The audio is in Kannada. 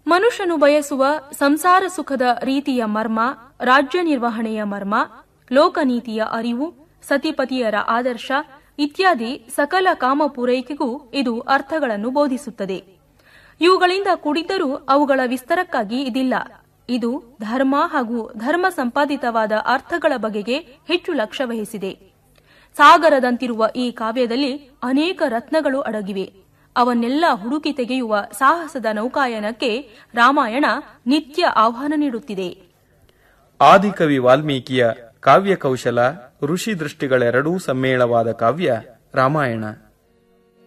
ಮನುಷ್ಯನು ಬಯಸುವ ಸಂಸಾರ ಸುಖದ ರೀತಿಯ ಮರ್ಮ ರಾಜ್ಯ ನಿರ್ವಹಣೆಯ ಮರ್ಮ ಲೋಕನೀತಿಯ ಅರಿವು ಸತಿಪತಿಯರ ಆದರ್ಶ ಇತ್ಯಾದಿ ಸಕಲ ಕಾಮ ಪೂರೈಕೆಗೂ ಇದು ಅರ್ಥಗಳನ್ನು ಬೋಧಿಸುತ್ತದೆ ಇವುಗಳಿಂದ ಕೂಡಿದ್ದರೂ ಅವುಗಳ ವಿಸ್ತಾರಕ್ಕಾಗಿ ಇದಿಲ್ಲ ಇದು ಧರ್ಮ ಹಾಗೂ ಧರ್ಮ ಸಂಪಾದಿತವಾದ ಅರ್ಥಗಳ ಬಗೆಗೆ ಹೆಚ್ಚು ಲಕ್ಷ್ಯ ವಹಿಸಿದೆ ಸಾಗರದಂತಿರುವ ಈ ಕಾವ್ಯದಲ್ಲಿ ಅನೇಕ ರತ್ನಗಳು ಅಡಗಿವೆ ಅವನ್ನೆಲ್ಲ ಹುಡುಕಿ ತೆಗೆಯುವ ಸಾಹಸದ ನೌಕಾಯನಕ್ಕೆ ರಾಮಾಯಣ ನಿತ್ಯ ಆಹ್ವಾನ ನೀಡುತ್ತಿದೆ ಆದಿಕವಿ ವಾಲ್ಮೀಕಿಯ ಕಾವ್ಯ ಕೌಶಲ ಋಷಿ ದೃಷ್ಟಿಗಳೆರಡೂ ಸಮ್ಮೇಳವಾದ ಕಾವ್ಯ ರಾಮಾಯಣ